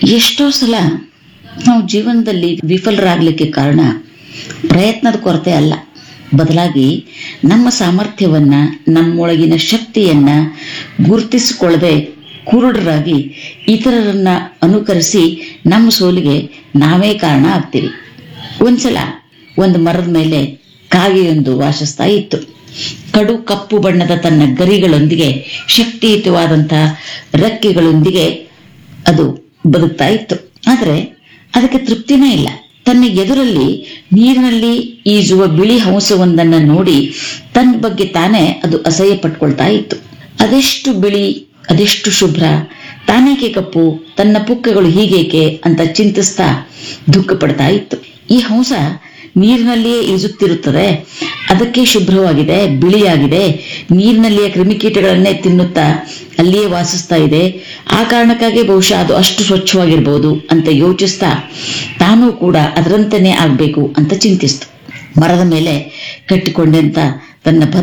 ಎಷ್ಟೋ ಸಲ ನಾವು ಜೀವನದಲ್ಲಿ ವಿಫಲರಾಗಲಿಕ್ಕೆ ಕಾರಣ ಪ್ರಯತ್ನದ ಕೊರತೆ ಅಲ್ಲ ಬದಲಾಗಿ ನಮ್ಮ ಸಾಮರ್ಥ್ಯವನ್ನ ನಮ್ಮೊಳಗಿನ ಶಕ್ತಿಯನ್ನ ಗುರುತಿಸಿಕೊಳ್ಳದೆ ಕುರುಡರಾಗಿ ಇತರರನ್ನ ಅನುಕರಿಸಿ ನಮ್ಮ ಸೋಲಿಗೆ ನಾವೇ ಕಾರಣ ಆಗ್ತೀವಿ ಒಂದ್ಸಲ ಒಂದು ಮರದ ಮೇಲೆ ಕಾಗೆಯೊಂದು ವಾಸಿಸ್ತಾ ಇತ್ತು ಕಡು ಕಪ್ಪು ಬಣ್ಣದ ತನ್ನ ಗರಿಗಳೊಂದಿಗೆ ಶಕ್ತಿಯುತವಾದಂತಹ ರೆಕ್ಕೆಗಳೊಂದಿಗೆ ಅದು ಬದುಕ್ತಾ ಇತ್ತು ಆದ್ರೆ ಅದಕ್ಕೆ ತೃಪ್ತಿನೇ ಇಲ್ಲ ತನ್ನ ಎದುರಲ್ಲಿ ನೀರಿನಲ್ಲಿ ಈಜುವ ಬಿಳಿ ಹಂಸವೊಂದನ್ನ ನೋಡಿ ತನ್ನ ಬಗ್ಗೆ ತಾನೇ ಅದು ಅಸಹ್ಯ ಪಟ್ಕೊಳ್ತಾ ಇತ್ತು ಅದೆಷ್ಟು ಬಿಳಿ ಅದೆಷ್ಟು ಶುಭ್ರ ತಾನೇಕೆ ಕಪ್ಪು ತನ್ನ ಪುಕ್ಕಗಳು ಹೀಗೇಕೆ ಅಂತ ಚಿಂತಿಸ್ತಾ ದುಃಖ ಪಡ್ತಾ ಇತ್ತು ಈ ಹಂಸ ನೀರಿನಲ್ಲಿಯೇ ಈಜುತ್ತಿರುತ್ತದೆ ಅದಕ್ಕೆ ಶುಭ್ರವಾಗಿದೆ ಬಿಳಿಯಾಗಿದೆ ನೀರಿನಲ್ಲಿಯ ಕ್ರಿಮಿಕೀಟಗಳನ್ನೇ ತಿನ್ನುತ್ತಾ ಅಲ್ಲಿಯೇ ವಾಸಿಸ್ತಾ ಇದೆ ಆ ಕಾರಣಕ್ಕಾಗಿ ಬಹುಶಃ ಅದು ಅಷ್ಟು ಸ್ವಚ್ಛವಾಗಿರ್ಬೋದು ಅಂತ ಯೋಚಿಸ್ತಾ ತಾನೂ ಕೂಡ ಅದರಂತೆಯೇ ಆಗ್ಬೇಕು ಅಂತ ಚಿಂತಿಸ್ತು ಮರದ ಮೇಲೆ ಕಟ್ಟಿಕೊಂಡಂತ ತನ್ನ